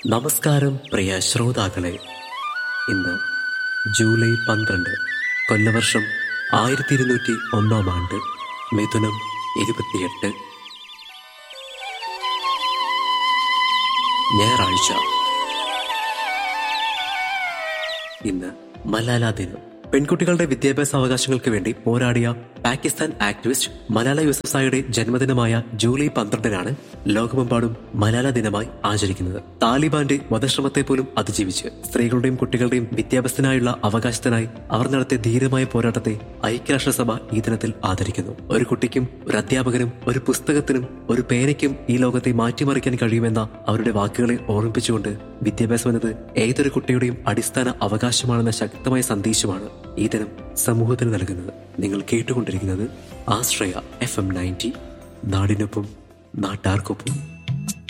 നമസ്കാരം പ്രിയ ശ്രോതാക്കളെ ഇന്ന് ജൂലൈ പന്ത്രണ്ട് കൊല്ലവർഷം ആയിരത്തി ഇരുന്നൂറ്റി ഒന്നാം ആണ്ട് മിഥുനം ഇരുപത്തിയെട്ട് ഞായറാഴ്ച ഇന്ന് മലാല ദിനം പെൺകുട്ടികളുടെ വിദ്യാഭ്യാസ അവകാശങ്ങൾക്ക് വേണ്ടി പോരാടിയ പാകിസ്ഥാൻ ആക്ടിവിസ്റ്റ് മലാല യൂസഫ്സായുടെ ജന്മദിനമായ ജൂലൈ പന്ത്രണ്ടിനാണ് ലോകമെമ്പാടും മലാല ദിനമായി ആചരിക്കുന്നത് താലിബാന്റെ വധശ്രമത്തെ പോലും അതിജീവിച്ച് സ്ത്രീകളുടെയും കുട്ടികളുടെയും വിദ്യാഭ്യാസത്തിനായുള്ള അവകാശത്തിനായി അവർ നടത്തിയ ധീരമായ പോരാട്ടത്തെ ഐക്യരാഷ്ട്രസഭ ഈ ദിനത്തിൽ ആദരിക്കുന്നു ഒരു കുട്ടിക്കും ഒരു അധ്യാപകനും ഒരു പുസ്തകത്തിനും ഒരു പേനയ്ക്കും ഈ ലോകത്തെ മാറ്റിമറിക്കാൻ കഴിയുമെന്ന അവരുടെ വാക്കുകളെ ഓർമ്മിപ്പിച്ചുകൊണ്ട് വിദ്യാഭ്യാസം എന്നത് ഏതൊരു കുട്ടിയുടെയും അടിസ്ഥാന അവകാശമാണെന്ന ശക്തമായ സന്ദേശമാണ് ഈ ദിനം സമൂഹത്തിന് നൽകുന്നത് നിങ്ങൾ കേട്ടുകൊണ്ടിരിക്കുന്നത് ആശ്രയ എഫ് എം നയൻറ്റി നാടിനൊപ്പം നാട്ടാർക്കൊപ്പം